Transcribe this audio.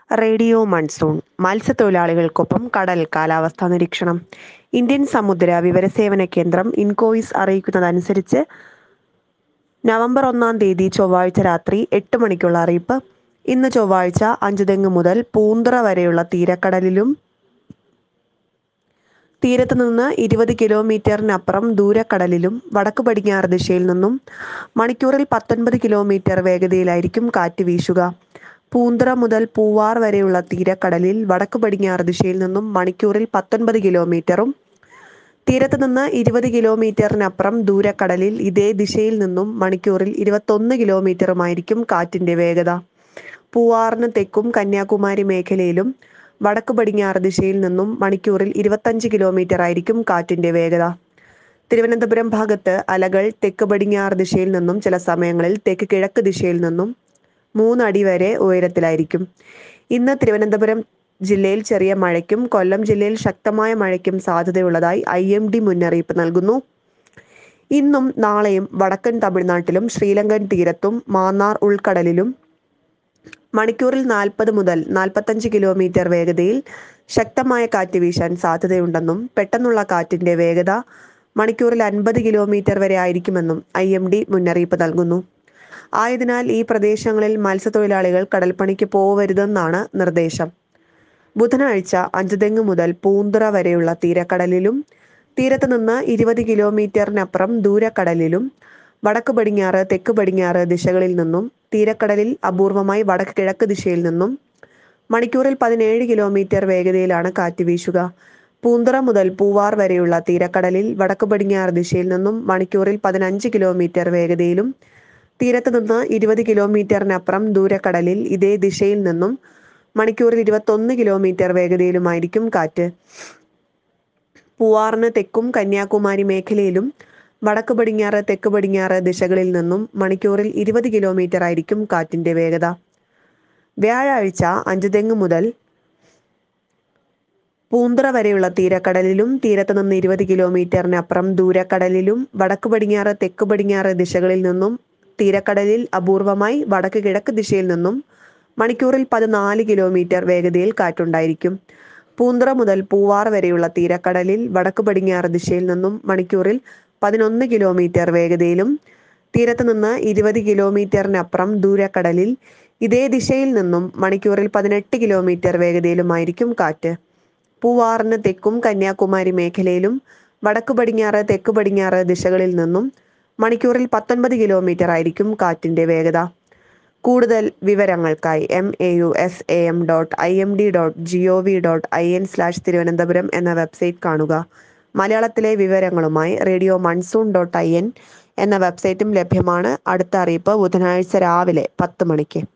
radio monsoon മത്സ്യത്തൊഴിലാളികൾക്കൊപ്പം കടൽ കാലാവസ്ഥാ നിരീക്ഷണം ഇന്ത്യൻ സമുദ്ര വിവരസേവന കേന്ദ്രം ഇൻകോയിസ് അറിയിക്കുന്നതനുസരിച്ച് നവംബർ ഒന്നാം തീയതി ചൊവ്വാഴ്ച രാത്രി എട്ട് മണിക്കുള്ള അറിയിപ്പ് ഇന്ന് ചൊവ്വാഴ്ച അഞ്ചുതെങ്ങ് മുതൽ പൂന്തറ വരെയുള്ള തീരക്കടലിലും തീരത്ത് നിന്ന് ഇരുപത് കിലോമീറ്ററിനപ്പുറം ദൂരക്കടലിലും വടക്ക് പടിഞ്ഞാറ് ദിശയിൽ നിന്നും മണിക്കൂറിൽ പത്തൊൻപത് കിലോമീറ്റർ വേഗതയിലായിരിക്കും കാറ്റ് വീശുക പൂന്തറ മുതൽ പൂവാർ വരെയുള്ള തീരക്കടലിൽ വടക്ക് പടിഞ്ഞാറ് ദിശയിൽ നിന്നും മണിക്കൂറിൽ പത്തൊൻപത് കിലോമീറ്ററും തീരത്ത് നിന്ന് ഇരുപത് കിലോമീറ്ററിനപ്പുറം ദൂരക്കടലിൽ ഇതേ ദിശയിൽ നിന്നും മണിക്കൂറിൽ ഇരുപത്തൊന്ന് കിലോമീറ്ററുമായിരിക്കും കാറ്റിന്റെ വേഗത പൂവാറിന് തെക്കും കന്യാകുമാരി മേഖലയിലും വടക്ക് പടിഞ്ഞാറ് ദിശയിൽ നിന്നും മണിക്കൂറിൽ ഇരുപത്തഞ്ച് കിലോമീറ്റർ ആയിരിക്കും കാറ്റിന്റെ വേഗത തിരുവനന്തപുരം ഭാഗത്ത് അലകൾ തെക്ക് പടിഞ്ഞാറ് ദിശയിൽ നിന്നും ചില സമയങ്ങളിൽ തെക്ക് കിഴക്ക് ദിശയിൽ നിന്നും മൂന്നടി വരെ ഉയരത്തിലായിരിക്കും ഇന്ന് തിരുവനന്തപുരം ജില്ലയിൽ ചെറിയ മഴയ്ക്കും കൊല്ലം ജില്ലയിൽ ശക്തമായ മഴയ്ക്കും സാധ്യതയുള്ളതായി ഐ എം ഡി മുന്നറിയിപ്പ് നൽകുന്നു ഇന്നും നാളെയും വടക്കൻ തമിഴ്നാട്ടിലും ശ്രീലങ്കൻ തീരത്തും മാന്നാർ ഉൾക്കടലിലും മണിക്കൂറിൽ നാൽപ്പത് മുതൽ നാൽപ്പത്തഞ്ച് കിലോമീറ്റർ വേഗതയിൽ ശക്തമായ കാറ്റ് വീശാൻ സാധ്യതയുണ്ടെന്നും പെട്ടെന്നുള്ള കാറ്റിന്റെ വേഗത മണിക്കൂറിൽ അൻപത് കിലോമീറ്റർ വരെ ആയിരിക്കുമെന്നും ഐ എം ഡി മുന്നറിയിപ്പ് നൽകുന്നു ആയതിനാൽ ഈ പ്രദേശങ്ങളിൽ മത്സ്യത്തൊഴിലാളികൾ കടൽപ്പണിക്ക് പോവരുതെന്നാണ് നിർദ്ദേശം ബുധനാഴ്ച അഞ്ചുതെങ്ങ് മുതൽ പൂന്തുറ വരെയുള്ള തീരക്കടലിലും തീരത്ത് നിന്ന് ഇരുപത് കിലോമീറ്ററിനപ്പുറം ദൂരക്കടലിലും വടക്ക് പടിഞ്ഞാറ് തെക്ക് പടിഞ്ഞാറ് ദിശകളിൽ നിന്നും തീരക്കടലിൽ അപൂർവമായി വടക്ക് കിഴക്ക് ദിശയിൽ നിന്നും മണിക്കൂറിൽ പതിനേഴ് കിലോമീറ്റർ വേഗതയിലാണ് കാറ്റ് വീശുക പൂന്തുറ മുതൽ പൂവാർ വരെയുള്ള തീരക്കടലിൽ വടക്ക് പടിഞ്ഞാറ് ദിശയിൽ നിന്നും മണിക്കൂറിൽ പതിനഞ്ച് കിലോമീറ്റർ വേഗതയിലും തീരത്ത് നിന്ന് ഇരുപത് കിലോമീറ്ററിനപ്പുറം ദൂരക്കടലിൽ ഇതേ ദിശയിൽ നിന്നും മണിക്കൂറിൽ ഇരുപത്തൊന്ന് കിലോമീറ്റർ വേഗതയിലുമായിരിക്കും കാറ്റ് പൂവാറിന് തെക്കും കന്യാകുമാരി മേഖലയിലും വടക്ക് പടിഞ്ഞാറ് തെക്ക് പടിഞ്ഞാറ് ദിശകളിൽ നിന്നും മണിക്കൂറിൽ ഇരുപത് കിലോമീറ്റർ ആയിരിക്കും കാറ്റിന്റെ വേഗത വ്യാഴാഴ്ച അഞ്ചുതെങ്ങ് മുതൽ പൂന്തറ വരെയുള്ള തീരക്കടലിലും തീരത്ത് നിന്ന് ഇരുപത് കിലോമീറ്ററിനപ്പുറം ദൂരക്കടലിലും വടക്ക് പടിഞ്ഞാറ് തെക്ക് പടിഞ്ഞാറ് ദിശകളിൽ നിന്നും തീരക്കടലിൽ അപൂർവമായി വടക്ക് കിഴക്ക് ദിശയിൽ നിന്നും മണിക്കൂറിൽ പതിനാല് കിലോമീറ്റർ വേഗതയിൽ കാറ്റുണ്ടായിരിക്കും പൂന്തറ മുതൽ പൂവാർ വരെയുള്ള തീരക്കടലിൽ വടക്ക് പടിഞ്ഞാറ് ദിശയിൽ നിന്നും മണിക്കൂറിൽ പതിനൊന്ന് കിലോമീറ്റർ വേഗതയിലും തീരത്ത് നിന്ന് ഇരുപത് കിലോമീറ്ററിനപ്പുറം ദൂരക്കടലിൽ ഇതേ ദിശയിൽ നിന്നും മണിക്കൂറിൽ പതിനെട്ട് കിലോമീറ്റർ വേഗതയിലുമായിരിക്കും കാറ്റ് പൂവാറിന് തെക്കും കന്യാകുമാരി മേഖലയിലും വടക്ക് പടിഞ്ഞാറ് തെക്ക് പടിഞ്ഞാറ് ദിശകളിൽ നിന്നും മണിക്കൂറിൽ പത്തൊൻപത് കിലോമീറ്റർ ആയിരിക്കും കാറ്റിന്റെ വേഗത കൂടുതൽ വിവരങ്ങൾക്കായി M A U S A M dot I M D dot G O V dot I N slash Thiruvananthapuram എന്ന വെബ്സൈറ്റ് കാണുക മലയാളത്തിലെ വിവരങ്ങളുമായി radio monsoon dot I N എന്ന വെബ്സൈറ്റും ലഭ്യമാണ് അടുത്ത അറിയിപ്പ് ബുധനാഴ്ച രാവിലെ പത്ത് മണിക്ക്